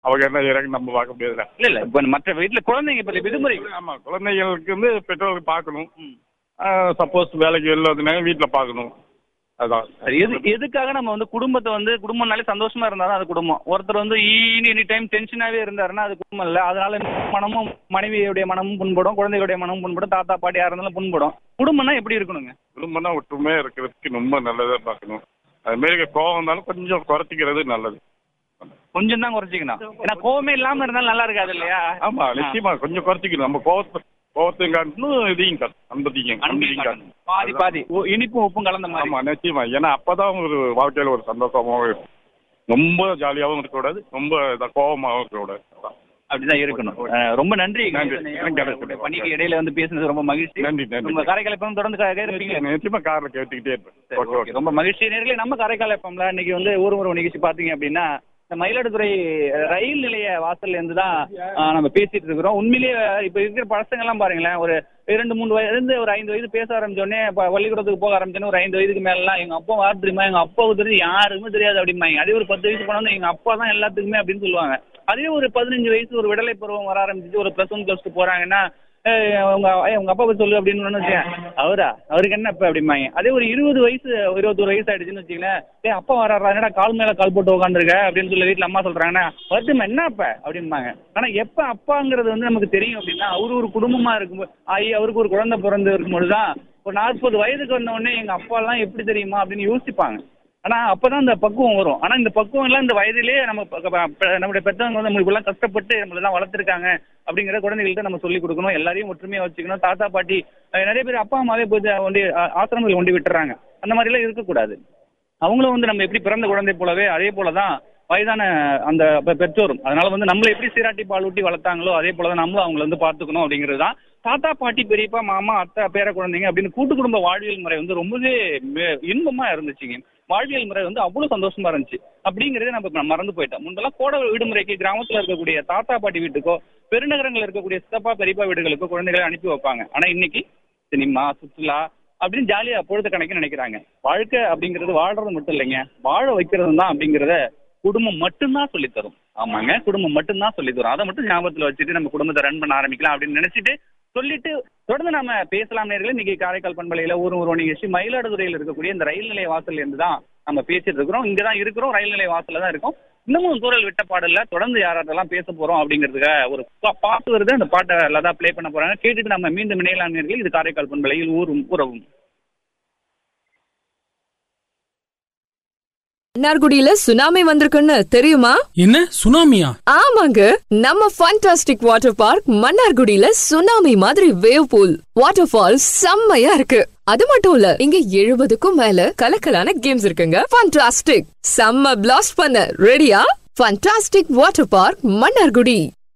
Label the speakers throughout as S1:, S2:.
S1: அவங்க என்ன செய்யறாங்க நம்ம பார்க்க முடியாதுல்ல
S2: இல்ல இல்ல இப்ப மற்ற வீட்டுல குழந்தைங்க இப்ப விடுமுறை
S1: ஆமா குழந்தைகளுக்கு வந்து பெற்றோர்கள் பார்க்கணும் சப்போஸ் வேலைக்கு வெளில வந்தாங்க வீட்டில் பார்க்கணும் அதான்
S2: சரி, எது எதுக்காக நம்ம வந்து குடும்பத்தை வந்து குடும்பம்னாலே சந்தோஷமா இருந்தாதான் அது குடும்பம் ஒருத்தர் வந்து ஈனி எனி டைம் டென்ஷனாவே இருந்தாருன்னா அது குடும்பம் இல்ல அதனால மனமும் மனைவியுடைய மனமும் புண்படும் குழந்தைகளுடைய மனமும் புண்படும் தாத்தா பாட்டி யாரா இருந்தாலும் புண்படும் குடும்பம்னா எப்படி இருக்கணுங்க
S1: குடும்பம்னா ஒற்றுமையாக இருக்கிறதுக்கு ரொம்ப நல்லதாக பார்க்கணும் அது மாரி கோவம் இருந்தாலும் கொஞ்சம் குறைச்சிக்கிறது நல்லது
S2: கொஞ்சம் தான் குறைச்சிக்கணும் ஏன்னா கோவமே இல்லாம இருந்தாலும் நல்லா இருக்காது இல்லையா
S1: ஆமா நிச்சயமா கொஞ்சம் குறைச்சிக்கணும் நம்ம கோவத்தை கோவத்தையும் காட்டணும் இதையும் காட்டணும் அன்பத்தையும் அன்பையும் காட்டணும்
S2: பாதி பாதி ஓ, இனிப்பும் உப்பும் கலந்த மாதிரி
S1: ஆமா நிச்சயமா ஏன்னா அப்பதான் ஒரு வாழ்க்கையில ஒரு சந்தோஷமாவும் இருக்கும் ரொம்ப ஜாலியாகவும் இருக்கக்கூடாது ரொம்ப இதா கோவமாகவும் இருக்கக்கூடாது அதான்.
S2: அப்படிதான் இருக்கணும் அஹ், ரொம்ப நன்றி
S1: நன்றி. எனக்கு கிடைச்சது.
S2: பணிக்கு இடையில வந்து பேசுனது ரொம்ப மகிழ்ச்சி
S1: நன்றி, நன்றி.
S2: உங்க காரைக்கால் எப்பவும் தொடர்ந்து கே- இருப்பீங்க
S1: நிச்சயமா கார்ல கேட்டுக்கிட்டே இருப்பேன்
S2: சரி,
S1: ஓகே
S2: ஓகே.
S1: ஓகே
S2: ரொம்ப மகிழ்ச்சி நேர்களே நம்ம காரைக்கால் எஃப்எம்ல இன்னைக்கு வந்து ஊர் உறவு நிகழ்ச்சி பாத்தீங்க அப்படின்னா இந்த மயிலாடுதுறை அஹ், ரயில் நிலைய வாசல்ல இருந்து தான் அஹ், நம்ம பேசிட்டு இருக்கிறோம் உண்மையிலேயே இப்ப இருக்கிற பசங்க எல்லாம் பாருங்களேன் ஒரு இரண்டு மூணு வயது ஒரு ஐந்து வயது பேச ஆரம்பிச்ச உடனே இப்ப பள்ளிக்கூடத்துக்கு போக ஆரம்பிச்சோன்னே ஒரு ஐந்து வயதுக்கு மேலாம் எங்க அப்பா யார் தெரியுமா எங்க அப்பாவுக்கு தெரிஞ்சு யாருக்குமே தெரியாது அப்படிம்பாங்க அதே ஒரு பத்து வயசு போனா எங்க அப்பா தான் எல்லாத்துக்குமே அப்படின்னு சொல்லுவாங்க அதே ஒரு பதினஞ்சு வயசு ஒரு விடலை பருவம் வர ஆரம்பிச்சு ஒரு பிளஸ் ஒன் பிளஸ் டூ போறாங்கன்னா ஏய், உங்க ஏய், உங்க அப்பா பத்தி சொல்லு அப்படின்னு ஒண்ணு வச்சேன் அவரா அவருக்கு என்ன இப்ப அப்படிம்பாங்க அதே ஒரு இருபது வயசு இருபத்தொரு வயசு ஆயிடுச்சுன்னு வச்சுங்களேன் ஏய் அப்பா வராரா என்னடா கால் மேல கால் போட்டு உட்காந்துருக்க அப்படின்னு சொல்லி வீட்டுல அம்மா சொல்றாங்கன்னா வருத்தம் என்ன அப்ப அப்படிம்பாங்க ஆனா எப்ப அப்பாங்கிறது வந்து நமக்கு தெரியும் அப்படின்னா அவரு ஒரு குடும்பமா இருக்கும்போது ஆகி அவருக்கு ஒரு குழந்தை பிறந்து இருக்கும்போதுதான் ஒரு நாற்பது வயதுக்கு வந்த உடனே எங்க அப்பா எல்லாம் எப்படி தெரியுமா அப்படின்னு யோசிப்பாங்க ஆனா அப்பதான் இந்த பக்குவம் வரும் ஆனா இந்த பக்குவம் எல்லாம் இந்த வயதிலேயே நம்ம ப- ப- ப- நம்முடைய பெற்றவங்க வந்து நம்மளுக்கு எல்லாம் கஷ்டப்பட்டு நம்மள எல்லாம் வளர்த்துருக்காங்க அப்படிங்கிற குழந்தைகள்ட்ட நம்ம சொல்லி கொடுக்கணும் எல்லாரையும் ஒற்றுமையா வச்சுக்கணும் தாத்தா பாட்டி அஹ் நிறைய பேர் அப்பா அம்மாவே போய் ஒண்டி ஆசிரமத்தில் ஒண்டி விட்டுறாங்க அந்த மாதிரி எல்லாம் இருக்கக்கூடாது அவங்களும் வந்து நம்ம எப்படி பிறந்த குழந்தை போலவே அதே போலதான் வயதான அந்த பெ- பெற்றோரும் அதனால வந்து நம்மளை எப்படி சீராட்டி பால் ஊட்டி வளர்த்தாங்களோ அதே போலதான் நம்மளும் அவங்கள வந்து பார்த்துக்கணும் அப்படிங்கிறது தான் தாத்தா பாட்டி பெரியப்பா மாமா அத்தை பேர குழந்தைங்க அப்படின்னு கூட்டு குடும்ப வாழ்வியல் முறை வந்து ரொம்பவே மே- இன்பமா இருந்துச்சுங்க வாழ்வியல் முறை வந்து அவ்வளவு சந்தோஷமா இருந்துச்சு அப்படிங்கறதே நம்ம இப்ப மறந்து போயிட்டோம் முன்பெல்லாம் கோடை விடுமுறைக்கு கிராமத்துல இருக்கக்கூடிய தாத்தா பாட்டி வீட்டுக்கோ பெருநகரங்கள்ல இருக்கக்கூடிய சித்தப்பா பெரியப்பா வீடுகளுக்கோ குழந்தைகளை அனுப்பி வைப்பாங்க ஆனா இன்னைக்கு சினிமா சுற்றுலா அப்படின்னு ஜாலியா பொழுது கணக்கு நினைக்கிறாங்க வாழ்க்கை அப்படிங்கிறது வாழ்றது மட்டும் இல்லைங்க வாழ வைக்கிறது தான் அப்படிங்கிறத குடும்பம் மட்டும்தான் சொல்லித் தரும் ஆமாங்க குடும்பம் மட்டும்தான் சொல்லித் தரும் அதை மட்டும் ஞாபகத்துல வச்சுட்டு நம்ம குடும்பத்தை ரன் பண்ண ஆரம்பிக்கலாம் அப்படின்னு நினைச்சிட்டு சொல்லிட்டு தொடர்ந்து நாம பேசலாம் நேர்களே இன்னைக்கு காரைக்கால் பண்பலையில ஒரு ஒரு நிகழ்ச்சி மயிலாடுதுறையில் இருக்கக்கூடிய இந்த ரயில் நிலைய வாசல்ல இருந்து தான் நம்ம பேசிட்டு இருக்கிறோம் இங்க தான் இருக்கிறோம் ரயில் நிலைய வாசல்ல தான் இருக்கோம் இன்னமும் குரல் விட்ட பாடல்ல தொடர்ந்து யாராட்டெல்லாம் பேச போறோம் அப்படிங்கிறதுக்காக ஒரு பா- பாட்டு வருது அந்த பாட்டை தான் ப்ளே பண்ண போறாங்க கேட்டுட்டு நம்ம மீண்டும் இணையலாம் நேர்களே இது காரைக்கால் பண்பலையில் ஊரும் உறவும்
S3: மன்னார்குடியில சுனாமி வந்திருக்குன்னு தெரியுமா
S4: என்ன சுனாமியா
S3: ஆமாங்க நம்ம ஃபண்டாஸ்டிக் வாட்டர் பார்க் மன்னார்குடியில சுனாமி மாதிரி வேவ் பூல் வாட்டர் ஃபால் செம்மையா இருக்கு அது மட்டும் இல்ல இங்க எழுபதுக்கும் மேல கலக்கலான கேம்ஸ் இருக்குங்க ஃபண்டாஸ்டிக் செம்ம பிளாஸ்ட் பண்ண ரெடியா ஃபண்டாஸ்டிக் வாட்டர் பார்க் மன்னார்குடி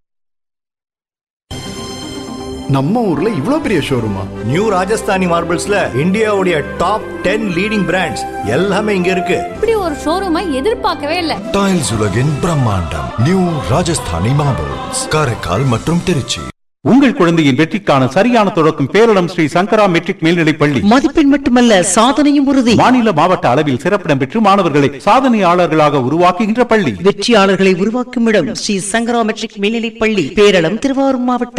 S5: நம்ம ஊர்ல இவ்ளோ பெரிய ஷோரூமா
S6: நியூ ராஜஸ்தானி மார்பிள்ஸ்ல இந்தியாவுடைய டாப் டென் லீடிங் பிராண்ட்ஸ் எல்லாமே இங்க இருக்கு
S7: இப்படி ஒரு ஷோரூமை எதிர்பார்க்கவே இல்லை
S8: டைல்ஸ் உலகின் பிரம்மாண்டம் நியூ ராஜஸ்தானி மார்பிள்ஸ் காரைக்கால் மற்றும் திருச்சி
S9: உங்கள் குழந்தையின் வெற்றிக்கான சரியான தொடக்கம் பேரிடம் ஸ்ரீ சங்கரா மெட்ரிக் மேல்நிலைப் பள்ளி
S10: மதிப்பெண் மட்டுமல்ல சாதனையும் உறுதி
S9: மாநில மாவட்ட அளவில் சிறப்பிடம் பெற்று மாணவர்களை சாதனையாளர்களாக உருவாக்குகின்ற பள்ளி
S10: வெற்றியாளர்களை உருவாக்கும் இடம் ஸ்ரீ சங்கரா மெட்ரிக் மேல்நிலைப் பள்ளி பேரளம் திருவாரூர் மாவட்டம்